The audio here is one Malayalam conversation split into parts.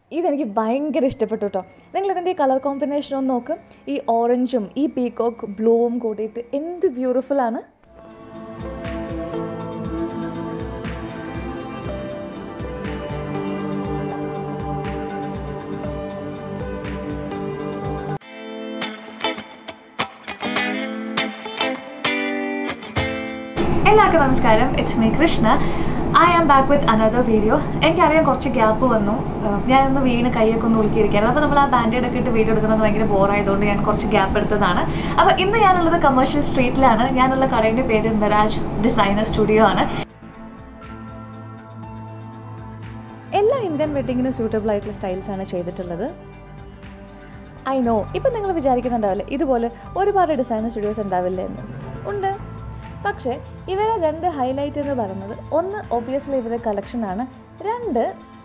ഇതെനിക്ക് ഭയങ്കര ഇഷ്ടപ്പെട്ടു കേട്ടോ നിങ്ങളിതിൻ്റെ ഈ കളർ കോമ്പിനേഷൻ ഒന്ന് നോക്ക് ഈ ഓറഞ്ചും ഈ പീക്കോക്ക് ബ്ലൂവും കൂടിയിട്ട് എന്ത് ബ്യൂട്ടിഫുൾ ആണ് എല്ലാവർക്കും നമസ്കാരം it's me Krishna I am back with another video എനിക്കറിയാം കുറച്ച് ഗ്യാപ്പ് വന്നു ഏഹ് ഞാനൊന്ന് വീണ് കൈയൊക്കെ ഒന്ന് ഉളുക്കിയിരിക്കുകയാണ് അപ്പോൾ നമ്മൾ ആ ബാൻഡേഡ് ഒക്കെ ഇട്ട് വീഡിയോ എടുക്കുന്നത് ഭയങ്കര ബോറായതുകൊണ്ട് ഞാൻ കുറച്ച് ഗ്യാപ്പ് എടുത്തതാണ് അപ്പോൾ ഇന്ന് ഞാനുള്ളത് കമേഴ്ഷ്യൽ സ്ട്രീറ്റിലാണ് ഞാനുള്ള കടയുടെ പേര് നരാജ് ഡിസൈനർ സ്റ്റുഡിയോ ആണ് എല്ലാ ഇന്ത്യൻ വെഡിങ്ങിനും സൂട്ടബിൾ ആയിട്ടുള്ള സ്റ്റൈൽസ് ആണ് ചെയ്തിട്ടുള്ളത് ഐ നോ ഇപ്പം നിങ്ങൾ വിചാരിക്കുന്നുണ്ടാവില്ലേ ഇതുപോലെ ഒരുപാട് ഡിസൈനർ സ്റ്റുഡിയോസ് ഉണ്ടാവില്ലേ എന്ന് ഉണ്ട് പക്ഷേ ഇവരെ രണ്ട് ഹൈലൈറ്റ് എന്ന് പറയുന്നത് ഒന്ന് ഒബ്വിയസ്ലി ഇവരുടെ കളക്ഷനാണ് രണ്ട്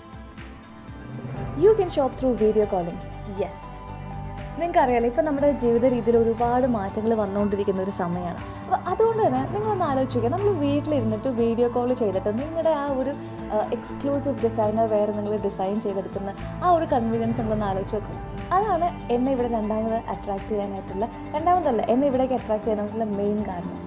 you can shop through video calling yes നിങ്ങൾക്കറിയാലോ ഇപ്പം നമ്മുടെ ജീവിത രീതിയിൽ ഒരുപാട് മാറ്റങ്ങൾ വന്നുകൊണ്ടിരിക്കുന്ന ഒരു സമയമാണ് അപ്പോൾ അതുകൊണ്ട് തന്നെ നിങ്ങളൊന്ന് ആലോചിക്കുക നമ്മൾ വീട്ടിലിരുന്നിട്ട് വീഡിയോ കോൾ ചെയ്തിട്ട് നിങ്ങളുടെ ആ ഒരു എക്സ്ക്ലൂസീവ് ഡിസൈനർ വേറെ നിങ്ങൾ ഡിസൈൻ ചെയ്തെടുക്കുന്ന ആ ഒരു കൺവീനിയൻസ് നിങ്ങളൊന്ന് ആലോചിച്ച് നോക്കും അതാണ് എന്നെ ഇവിടെ രണ്ടാമത് അട്രാക്ട് ചെയ്യാനായിട്ടുള്ള രണ്ടാമതല്ല എന്നെ ഇവിടേക്ക് അട്രാക്ട് ചെയ്യാനായിട്ടുള്ള മെയിൻ കാരണം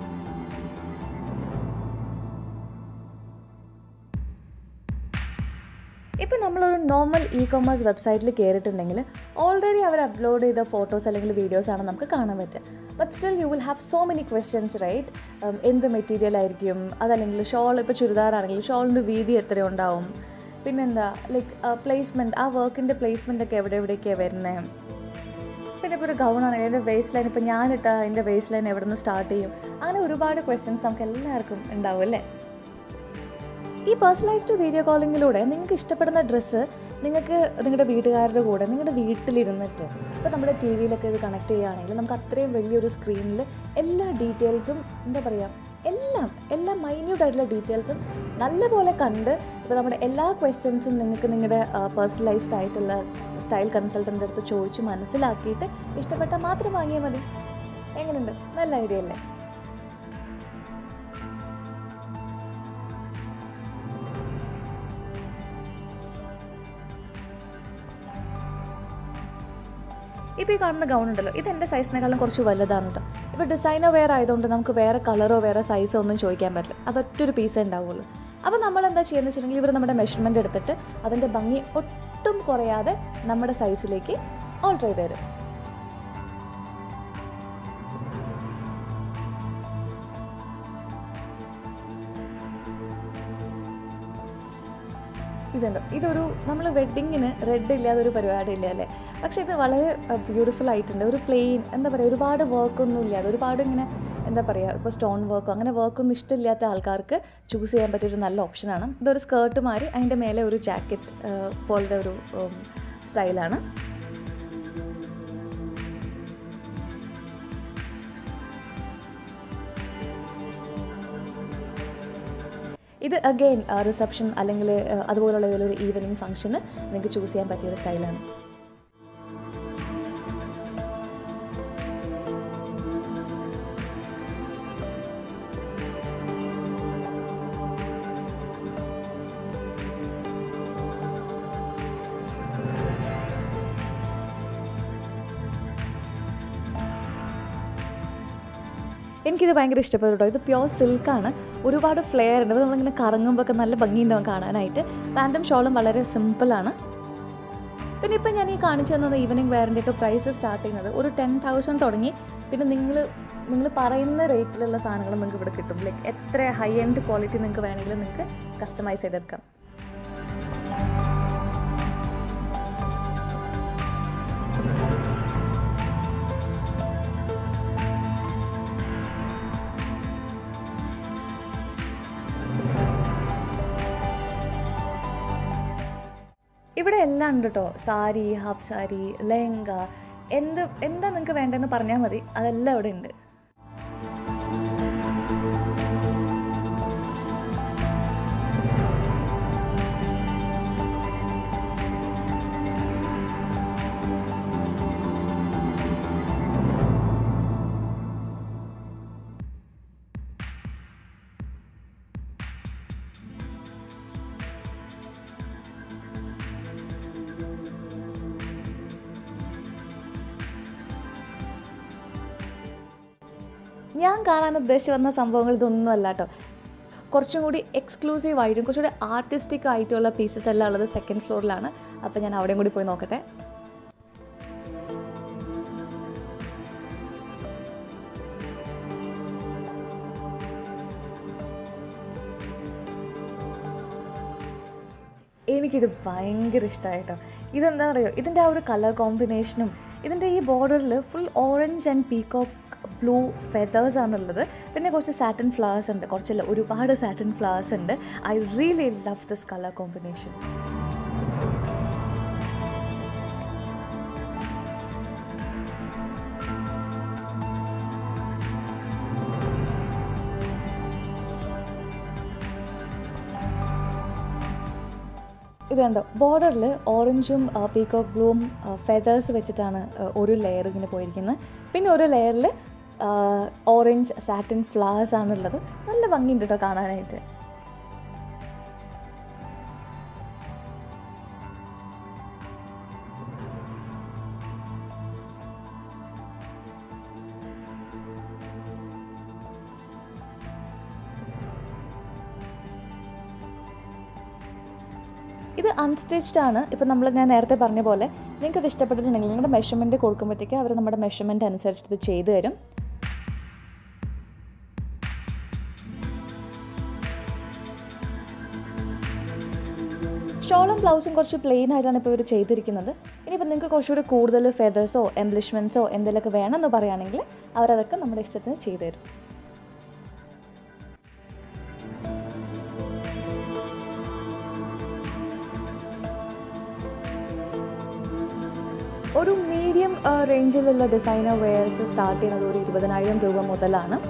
ഇപ്പം നമ്മളൊരു നോർമൽ ഇ കൊമേഴ്സ് വെബ്സൈറ്റിൽ കയറിയിട്ടുണ്ടെങ്കിൽ ഓൾറെഡി അവർ അപ്ലോഡ് ചെയ്ത ഫോട്ടോസ് അല്ലെങ്കിൽ വീഡിയോസ് ആണ് നമുക്ക് കാണാൻ പറ്റുക but still you will have so many questions right എന്ത് മെറ്റീരിയൽ ആയിരിക്കും അതല്ലെങ്കിൽ ഷോൾ ഇപ്പോൾ ചുരിദാറാണെങ്കിൽ ഷോളിൻ്റെ വീതി എത്ര ഉണ്ടാവും പിന്നെന്താ ലൈക്ക് പ്ലേസ്മെൻറ്റ് ആ വർക്കിൻ്റെ പ്ലേസ്മെൻ്റ് ഒക്കെ എവിടെ എവിടേക്കാണ് വരുന്നത് പിന്നെ ഇപ്പോൾ ഒരു ഗൗണാണെങ്കിൽ അതിൻ്റെ വേസ്റ്റ് ലൈൻ ഇപ്പോൾ ഞാനിട്ട അതിൻ്റെ വേസ്റ്റ് ലൈൻ എവിടെ നിന്ന് സ്റ്റാർട്ട് ചെയ്യും അങ്ങനെ ഒരുപാട് ക്വസ്റ്റ്യൻസ് നമുക്ക് എല്ലാവർക്കും ഉണ്ടാവും അല്ലേ ഈ പേഴ്സണലൈസ്ഡ് വീഡിയോ കോളിങ്ങിലൂടെ നിങ്ങൾക്ക് ഇഷ്ടപ്പെടുന്ന ഡ്രസ്സ് നിങ്ങൾക്ക് നിങ്ങളുടെ വീട്ടുകാരുടെ കൂടെ നിങ്ങളുടെ വീട്ടിലിരുന്നിട്ട് ഇപ്പോൾ നമ്മുടെ ടി വിയിലൊക്കെ ഇത് കണക്ട് ചെയ്യുകയാണെങ്കിൽ നമുക്ക് അത്രയും വലിയൊരു സ്ക്രീനിൽ എല്ലാ ഡീറ്റെയിൽസും എന്താ പറയുക എല്ലാം എല്ലാ മൈന്യൂട്ട് ആയിട്ടുള്ള ഡീറ്റെയിൽസും നല്ലപോലെ കണ്ട് ഇപ്പോൾ നമ്മുടെ എല്ലാ ക്വസ്റ്റ്യൻസും നിങ്ങൾക്ക് നിങ്ങളുടെ പേഴ്സണലൈസ്ഡ് ആയിട്ടുള്ള സ്റ്റൈൽ കൺസൾട്ടൻ്റെ അടുത്ത് ചോദിച്ച് മനസ്സിലാക്കിയിട്ട് ഇഷ്ടപ്പെട്ടാൽ മാത്രം വാങ്ങിയാൽ മതി എങ്ങനെയുണ്ട് നല്ല ഐഡിയ അല്ലേ ഇപ്പോൾ ഈ കാണുന്ന ഗൗൺ ഉണ്ടല്ലോ ഇത് എൻ്റെ സൈസിനേക്കാളും കുറച്ച് വലുതാണ് കേട്ടോ ഇപ്പോൾ ഡിസൈനർ വെയർ ആയതുകൊണ്ട് നമുക്ക് വേറെ കളറോ വേറെ സൈസോ ഒന്നും ചോദിക്കാൻ പറ്റില്ല അതൊറ്റൊരു പീസേ ഉണ്ടാവുള്ളൂ അപ്പോൾ നമ്മൾ എന്താ ചെയ്യുന്നത് വെച്ചിട്ടുണ്ടെങ്കിൽ ഇവർ നമ്മുടെ മെഷർമെൻറ്റ് എടുത്തിട്ട് അതിൻ്റെ ഭംഗി ഒട്ടും കുറയാതെ നമ്മുടെ സൈസിലേക്ക് ഓൾട്ടർ ചെയ്ത് തരും ഇതുണ്ട് ഇതൊരു നമ്മൾ വെഡ്ഡിങ്ങിന് റെഡ് ഇല്ലാതെ ഒരു പരിപാടി ഇല്ല അല്ലേ പക്ഷേ ഇത് വളരെ ബ്യൂട്ടിഫുൾ ആയിട്ടുണ്ട് ഒരു പ്ലെയിൻ എന്താ പറയുക ഒരുപാട് വർക്കൊന്നും ഇല്ലാതെ ഒരുപാട് ഇങ്ങനെ എന്താ പറയുക ഇപ്പോൾ സ്റ്റോൺ വർക്കോ അങ്ങനെ വർക്കൊന്നും ഇഷ്ടമില്ലാത്ത ആൾക്കാർക്ക് ചൂസ് ചെയ്യാൻ പറ്റിയൊരു നല്ല ഓപ്ഷനാണ് ഇതൊരു സ്കേർട്ട് മാറി അതിൻ്റെ മേലെ ഒരു ജാക്കറ്റ് പോലത്തെ ഒരു സ്റ്റൈലാണ് ഇത് അഗെയിൻ റിസപ്ഷൻ അല്ലെങ്കിൽ അതുപോലുള്ള ഏതെങ്കിലും ഒരു ഈവനിങ് ഫംഗ്ഷന് നിങ്ങൾക്ക് ചൂസ് ചെയ്യാൻ പറ്റിയ ഒരു സ്റ്റൈലാണ് എനിക്കിത് ഭയങ്കര ഇഷ്ടപ്പെട്ടു കേട്ടോ ഇത് പ്യോർ സിൽക്കാണ് ഒരുപാട് ഫ്ലെയർ ഉണ്ട് നമ്മളിങ്ങനെ കറങ്ങുമ്പോൾ ഒക്കെ നല്ല ഭംഗിയുണ്ടാവും കാണാനായിട്ട് പാൻറ്റും ഷോളും വളരെ സിമ്പിളാണ് പിന്നെ ഇപ്പം ഞാൻ ഈ കാണിച്ചു തന്നത് ഈവനിങ് വെയറിൻ്റെ ഒക്കെ പ്രൈസ് സ്റ്റാർട്ട് ചെയ്യുന്നത് ഒരു ടെൻ തൗസൻഡ് തുടങ്ങി പിന്നെ നിങ്ങൾ നിങ്ങൾ പറയുന്ന റേറ്റിലുള്ള സാധനങ്ങൾ നിങ്ങൾക്ക് ഇവിടെ കിട്ടും ലൈക്ക് എത്ര ഹൈ എൻഡ് ക്വാളിറ്റി നിങ്ങൾക്ക് വേണമെങ്കിലും നിങ്ങൾക്ക് കസ്റ്റമൈസ് ചെയ്തെടുക്കാം ഇവിടെ എല്ലാം ഉണ്ട് കേട്ടോ സാരി ഹാഫ് സാരി ലെഹങ്ക എന്ത് എന്താ നിങ്ങൾക്ക് വേണ്ടതെന്ന് പറഞ്ഞാൽ മതി അതെല്ലാം ഇവിടെ ഉണ്ട് ഞാൻ കാണാൻ ഉദ്ദേശിച്ച് വന്ന സംഭവങ്ങൾ ഇതൊന്നും അല്ല കേട്ടോ കുറച്ചും കൂടി എക്സ്ക്ലൂസീവ് ആയിട്ടും കുറച്ചുകൂടി ആർട്ടിസ്റ്റിക് ആയിട്ടുള്ള പീസസ് എല്ലാം ഉള്ളത് സെക്കൻഡ് ഫ്ലോറിലാണ് അപ്പോൾ ഞാൻ അവിടെയും കൂടി പോയി നോക്കട്ടെ എനിക്കിത് ഭയങ്കര ഇഷ്ടമായിട്ടോ ഇതെന്താ പറയുക ഇതിൻ്റെ ആ ഒരു കളർ കോമ്പിനേഷനും ഇതിൻ്റെ ഈ ബോർഡറിൽ full orange and peacock blue feathers ആണുള്ളത് പിന്നെ കുറച്ച് സാറ്റൻ ഫ്ലവേഴ്സ് ഉണ്ട് കുറച്ചല്ല ഒരുപാട് സാറ്റൻ ഫ്ലവേഴ്സ് ഉണ്ട് I really love this colour combination ഇത് കണ്ടോ ബോർഡറിൽ ഓറഞ്ചും പീകോക്ക് ബ്ലൂവും ഫെതേഴ്സ് വെച്ചിട്ടാണ് ആ, ഒരു ലെയർ ഇങ്ങനെ പോയിരിക്കുന്നത് പിന്നെ ഒരു ലെയറിൽ ഓറഞ്ച് സാറ്റിൻ ഫ്ലവേഴ്സ് ആണുള്ളത് നല്ല ഭംഗിയുണ്ട് കേട്ടോ കാണാനായിട്ട് ഇത് അൺസ്റ്റിച്ച്ഡ് ആണ് ഇപ്പം നമ്മൾ ഞാൻ നേരത്തെ പറഞ്ഞ പോലെ നിങ്ങൾക്ക് ഇത് ഇഷ്ടപ്പെട്ടിട്ടുണ്ടെങ്കിൽ നിങ്ങളുടെ മെഷർമെൻറ്റ് കൊടുക്കുമ്പോഴത്തേക്ക് അവർ നമ്മുടെ മെഷർമെൻറ്റ് അനുസരിച്ച് ഇത് ചെയ്തു തരും ഷോളും ബ്ലൗസും കുറച്ച് പ്ലെയിൻ ആയിട്ടാണ് ഇപ്പോൾ ഇവർ ചെയ്തിരിക്കുന്നത് ഇനിയിപ്പോൾ നിങ്ങൾക്ക് കുറച്ചുകൂടി കൂടുതൽ ഫെതേഴ്സോ എംബ്ലിഷ്മെൻറ്റ്സോ എന്തെങ്കിലുമൊക്കെ വേണമെന്ന് പറയുകയാണെങ്കിൽ അവരതൊക്കെ നമ്മുടെ ഇഷ്ടത്തിന് ചെയ്തു തരും ഒരു മീഡിയം റേഞ്ചിലുള്ള ഡിസൈനർ വെയർസ് സ്റ്റാർട്ട് ചെയ്യുന്നത് ഒരു ഇരുപതിനായിരം രൂപ മുതലാണ്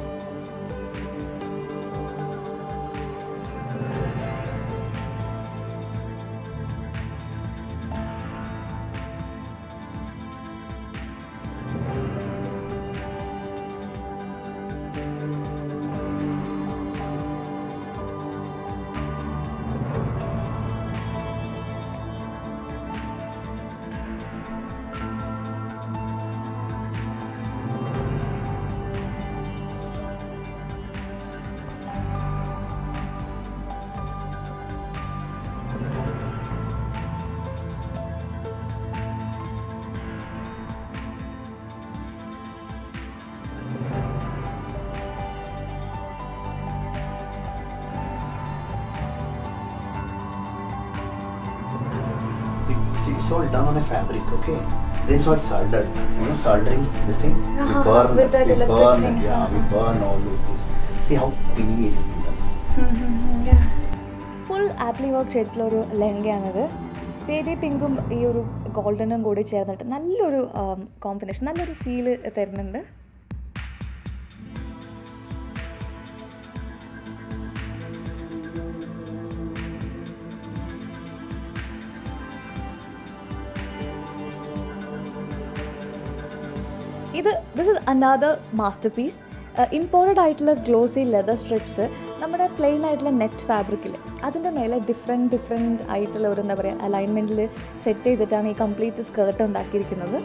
See, it's all done on a fabric, okay? Then it's all soldered. You know, soldering this thing. Uh-huh, we burn, with that we electric burn, thing, yeah, uh-huh. we burn all those things. See how cleanly it's been done. Full applique work ചെയ്തിട്ടുള്ള ഒരു ലെഹങ്കയാണിത് ബേബി പിങ്കും ഈ ഒരു ഗോൾഡനും കൂടി ചേർന്നിട്ട് നല്ലൊരു കോമ്പിനേഷൻ നല്ലൊരു ഫീല് തരുന്നുണ്ട് ഇത് this is another masterpiece imported ആയിട്ടുള്ള ഗ്ലോസി ലെതർ സ്ട്രിപ്സ് നമ്മുടെ പ്ലെയിൻ ആയിട്ടുള്ള നെറ്റ് ഫാബ്രിക്കിൽ അതിൻ്റെ മേലെ ഡിഫറെൻറ്റ് ഡിഫറെൻറ്റ് ആയിട്ടുള്ള ഒരു എന്താ പറയുക അലൈൻമെൻറ്റിൽ സെറ്റ് ചെയ്തിട്ടാണ് ഈ കംപ്ലീറ്റ് സ്കേർട്ട് ഉണ്ടാക്കിയിരിക്കുന്നത്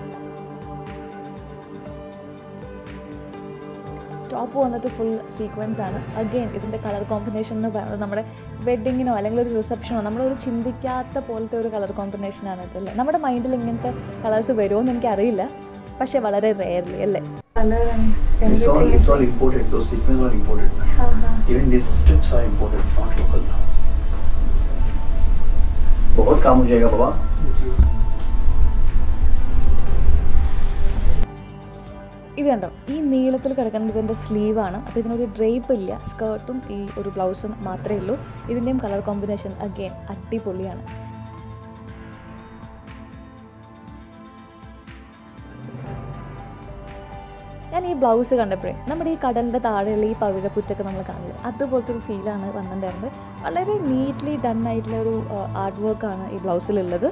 ടോപ്പ് വന്നിട്ട് ഫുൾ സീക്വൻസ് ആണ് അഗെയിൻ ഇതിൻ്റെ കളർ കോമ്പിനേഷൻ എന്ന് പറയുന്നത് നമ്മുടെ വെഡ്ഡിങ്ങിനോ അല്ലെങ്കിൽ ഒരു റിസപ്ഷനോ നമ്മളൊരു ചിന്തിക്കാത്ത പോലത്തെ ഒരു കളർ കോമ്പിനേഷനാണ് ഇതല്ലേ നമ്മുടെ മൈൻഡിൽ ഇങ്ങനത്തെ കളേഴ്സ് വരുമോ എന്ന് എനിക്കറിയില്ല പക്ഷേ വളരെ റെയർലി അല്ലേ It's all, it's all imported. Those sequins are imported. Even these strips are imported, not local. बहुत काम हो जाएगा बाबा ഇത് കണ്ടോ ഈ നീളത്തിൽ കിടക്കുന്നത് ഇതിൻ്റെ സ്ലീവാണ് അപ്പോൾ ഇതിനൊരു ഡ്രേപ്പ് ഇല്ല സ്കേർട്ടും ഈ ഒരു ബ്ലൗസും മാത്രമേ ഉള്ളൂ ഇതിൻ്റെയും കളർ കോമ്പിനേഷൻ അഗെയിൻ അടിപൊളിയാണ് ഞാൻ ഈ ബ്ലൗസ് കണ്ടപ്പോഴേ നമ്മുടെ ഈ കടലിൻ്റെ താഴെയുള്ള ഈ പവിഴപ്പുറ്റൊക്കെ നമ്മൾ കാണില്ല അതുപോലത്തെ ഒരു ഫീലാണ് വന്നിട്ടുണ്ടായിരുന്നത് വളരെ നീറ്റ്ലി ഡൺ ആയിട്ടുള്ള ഒരു ആർട്ട് വർക്കാണ് ഈ ബ്ലൗസിലുള്ളത്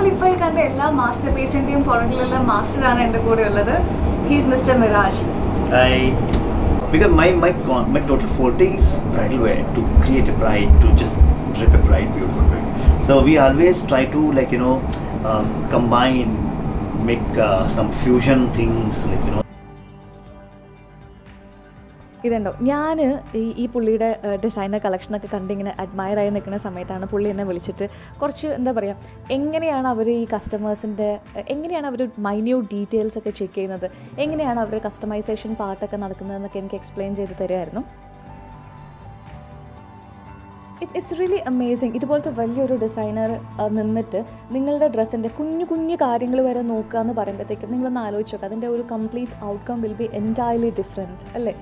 നമ്മളിപ്പോൾ ഈ കണ്ട എല്ലാ മാസ്റ്റർ പീസിൻ്റെയും പുറകിലുള്ള മാസ്റ്ററാണ് എൻ്റെ കൂടെ ഉള്ളത് he's mister Miraj I because my my con- my total forte is bridal wear to create a bride to just drip a bride beautiful bride. So we always try to like you know um, combine, make uh, some fusion things like you know. ഇതുണ്ടോ ഞാൻ ഈ ഈ പുള്ളിയുടെ ഡിസൈനർ കളക്ഷനൊക്കെ കണ്ടിങ്ങനെ admire ആയി നിൽക്കുന്ന സമയത്താണ് പുള്ളി എന്നെ വിളിച്ചിട്ട് കുറച്ച് എന്താ പറയുക എങ്ങനെയാണ് അവർ ഈ കസ്റ്റമേഴ്സിൻ്റെ എങ്ങനെയാണ് അവർ മൈന്യൂട്ട് ഡീറ്റെയിൽസ് ഒക്കെ ചെക്ക് ചെയ്യുന്നത് എങ്ങനെയാണ് അവർ കസ്റ്റമൈസേഷൻ പാർട്ടൊക്കെ നടക്കുന്നതെന്നൊക്കെ എനിക്ക് എക്സ്പ്ലെയിൻ ചെയ്ത് തരുമായിരുന്നു ഇറ്റ് ഇറ്റ്സ് റിയലി അമേസിങ് ഇതുപോലത്തെ വലിയൊരു ഡിസൈനർ നിന്നിട്ട് നിങ്ങളുടെ ഡ്രസ്സിൻ്റെ കുഞ്ഞു കുഞ്ഞു കാര്യങ്ങൾ വരെ നോക്കുക എന്ന് പറയുമ്പോഴത്തേക്കും നിങ്ങളൊന്ന് ആലോചിച്ച് നോക്കുക അതിൻ്റെ ഒരു complete outcome will be entirely different അല്ലേ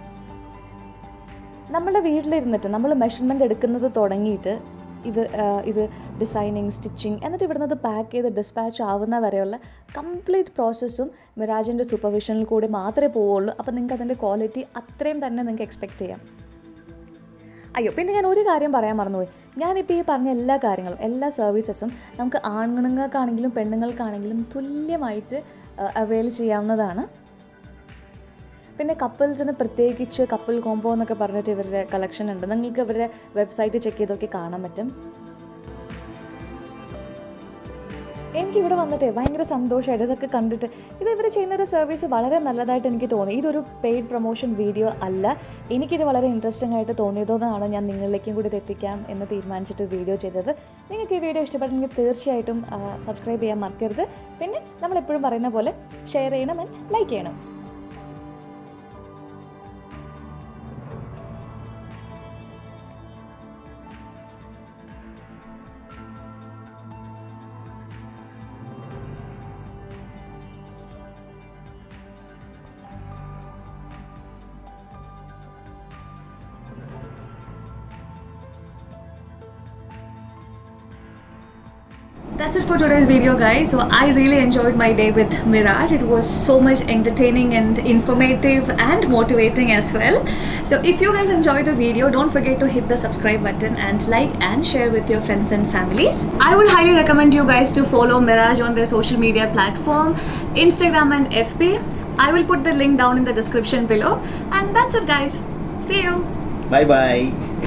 നമ്മുടെ വീട്ടിലിരുന്നിട്ട് നമ്മൾ മെഷർമെൻ്റ് എടുക്കുന്നത് തുടങ്ങിയിട്ട് ഇത് ആ, ഇത് ഡിസൈനിങ് സ്റ്റിച്ചിങ് എന്നിട്ട് ഇവിടുന്ന് അത് പാക്ക് ചെയ്ത് ഡിസ്പാച്ച് ആവുന്ന വരെയുള്ള കംപ്ലീറ്റ് പ്രോസസ്സും മിറാജിൻ്റെ സൂപ്പർവിഷനിൽ കൂടി മാത്രമേ പോവുള്ളൂ അപ്പോൾ നിങ്ങൾക്ക് അതിൻ്റെ ക്വാളിറ്റി അത്രയും തന്നെ നിങ്ങൾക്ക് എക്സ്പെക്റ്റ് ചെയ്യാം അയ്യോ പിന്നെ ഞാൻ ഒരു കാര്യം പറയാൻ മറന്നുപോയി ഞാനിപ്പോൾ ഈ പറഞ്ഞ എല്ലാ കാര്യങ്ങളും എല്ലാ സർവീസസും നമുക്ക് ആണുങ്ങൾക്കാണെങ്കിലും പെണ്ണുങ്ങൾക്കാണെങ്കിലും തുല്യമായിട്ട് അവൈൽ ചെയ്യാവുന്നതാണ് പിന്നെ കപ്പിൾസിന് പ്രത്യേകിച്ച് കപ്പിൾ കോംബോ എന്നൊക്കെ പറഞ്ഞിട്ട് ഇവരുടെ കളക്ഷൻ ഉണ്ട് നിങ്ങൾക്ക് ഇവരുടെ വെബ്സൈറ്റ് ചെക്ക് ചെയ്തൊക്കെ കാണാൻ പറ്റും എനിക്ക് ഇവിടെ വന്നിട്ട് ഭയങ്കര സന്തോഷമായിട്ട് ഇതൊക്കെ കണ്ടിട്ട് ഇത് ഇവർ ചെയ്യുന്ന ഒരു സർവീസ് വളരെ നല്ലതായിട്ട് എനിക്ക് തോന്നി ഇതൊരു പെയ്ഡ് പ്രൊമോഷൻ വീഡിയോ അല്ല എനിക്കിത് വളരെ ഇൻട്രസ്റ്റിംഗ് ആയിട്ട് തോന്നിയതാണ് ഞാൻ നിങ്ങളിലേക്കും കൂടി ഇത് എത്തിക്കാം എന്ന് തീരുമാനിച്ചിട്ട് വീഡിയോ ചെയ്തത് നിങ്ങൾക്ക് ഈ വീഡിയോ ഇഷ്ടപ്പെട്ടെങ്കിൽ തീർച്ചയായിട്ടും സബ്സ്ക്രൈബ് ചെയ്യാൻ മറക്കരുത് പിന്നെ നമ്മളെപ്പോഴും പറയുന്ന പോലെ ഷെയർ ചെയ്യണം ആൻഡ് ലൈക്ക് ചെയ്യണം That's it for today's video, guys. So I really enjoyed my day with Miraj. It was so much entertaining and informative and motivating as well. So if you guys enjoyed the video, don't forget to hit the subscribe button and like and share with your friends and families. I would highly recommend you guys to follow Miraj on their social media platform, Instagram and FB. I will put the link down in the description below. And that's it, guys. See you. Bye bye.